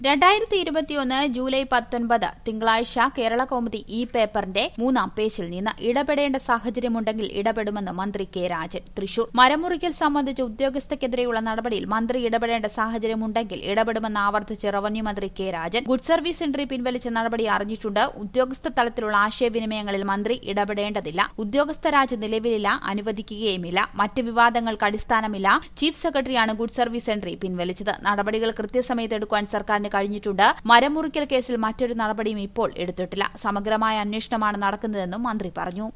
രണ്ടായിരത്തി ഇരുപത്തിയൊന്ന് ജൂലൈ പത്തൊൻപത് തിങ്കളാഴ്ച കേരള കൗമുദി ഈ പേപ്പറിന്റെ മൂന്നാം പേജിൽ നിന്ന് ഇടപെടേണ്ട സാഹചര്യമുണ്ടെങ്കിൽ ഇടപെടുമെന്ന് മന്ത്രി കെ രാജൻ തൃശൂർ മരമുറിക്കൽ സംബന്ധിച്ച് ഉദ്യോഗസ്ഥക്കെതിരെയുള്ള നടപടിയിൽ മന്ത്രി ഇടപെടേണ്ട സാഹചര്യമുണ്ടെങ്കിൽ ഇടപെടുമെന്ന് ആവർത്തിച്ച് റവന്യൂ മന്ത്രി K Rajan good service entry പിൻവലിച്ച നടപടി അറിഞ്ഞിട്ടുണ്ട് ഉദ്യോഗസ്ഥ തലത്തിലുള്ള ആശയവിനിമയങ്ങളിൽ മന്ത്രി ഇടപെടേണ്ടതില്ല ഉദ്യോഗസ്ഥരാജ് നിലവിലില്ല അനുവദിക്കുകയുമില്ല മറ്റ് വിവാദങ്ങൾക്ക് അടിസ്ഥാനമില്ല ചീഫ് സെക്രട്ടറിയാണ് ഗുഡ് സർവീസ് എൻട്രി പിൻവലിച്ചത് നടപടികൾ കൃത്യസമയത്ത് എടുക്കുവാൻ സർക്കാരിന് കഴിഞ്ഞിട്ടുണ്ട് മരമുറിക്കൽ കേസിൽ മറ്റൊരു നടപടിയും ഇപ്പോൾ എടുത്തിട്ടില്ല സമഗ്രമായ അന്വേഷണമാണ് നടക്കുന്നതെന്നും മന്ത്രി പറഞ്ഞു